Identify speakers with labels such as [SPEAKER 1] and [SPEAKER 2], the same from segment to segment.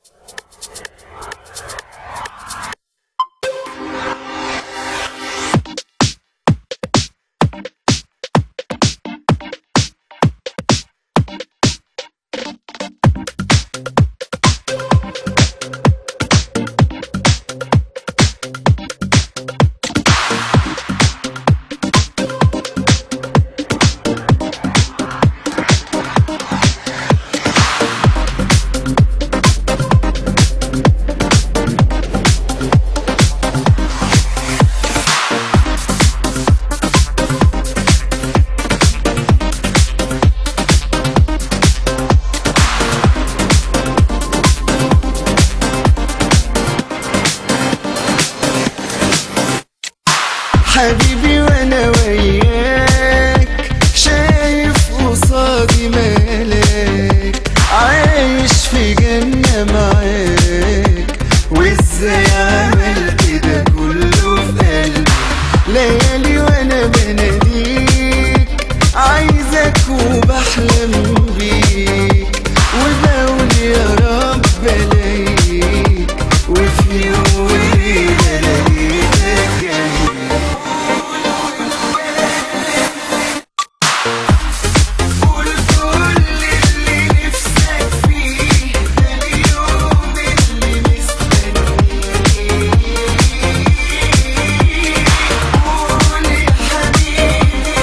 [SPEAKER 1] حبيبي وانا وياك شايف قصادي ملاك عايش في جنة معاك وازاي عمل كده كله في قلبي ليالي وانا بناديك عايزك وبحلم بيك وبقول يا رب الاقيك وفي يوم وليلة لقيتك جنبي قول كل اللي نفسك فيه ده اليوم اللي مستنيه قول يا حبيبي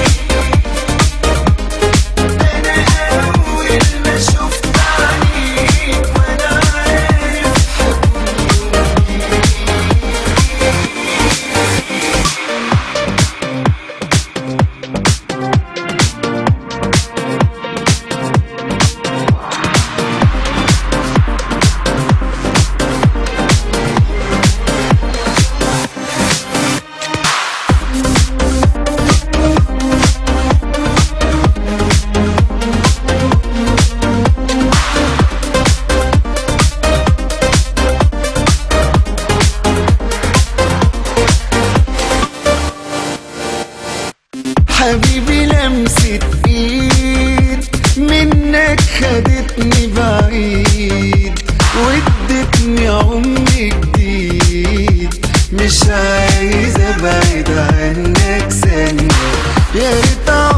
[SPEAKER 1] انا اول ما شفت عينيك وانا عارف حبيبي لمسة ايد منك خدتني بعيد وادتني عمر جديد مش عايز ابعد عنك ثانية يا ريت